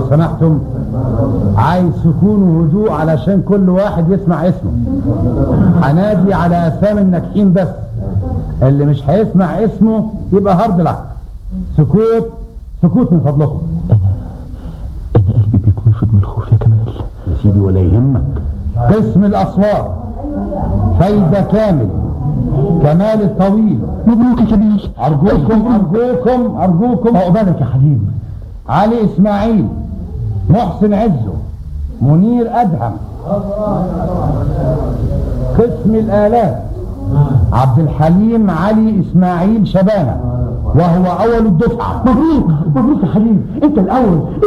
لو سمحتم عايز سكون وهدوء علشان كل واحد يسمع اسمه هنادي على اسامي الناجحين بس اللي مش هيسمع اسمه يبقى هارد لك سكوت سكوت من فضلكم انا قلبي بيتنفض من الخوف يا كمال يا سيدي ولا يهمك قسم الاصوات فايدة كامل كمال الطويل مبروك يا كمال ارجوكم ارجوكم ارجوكم عقبالك يا حبيبي علي اسماعيل محسن عزه منير ادهم قسم الالات عبد الحليم علي اسماعيل شبانه وهو اول الدفعه مبروك مبروك يا حبيبي انت الاول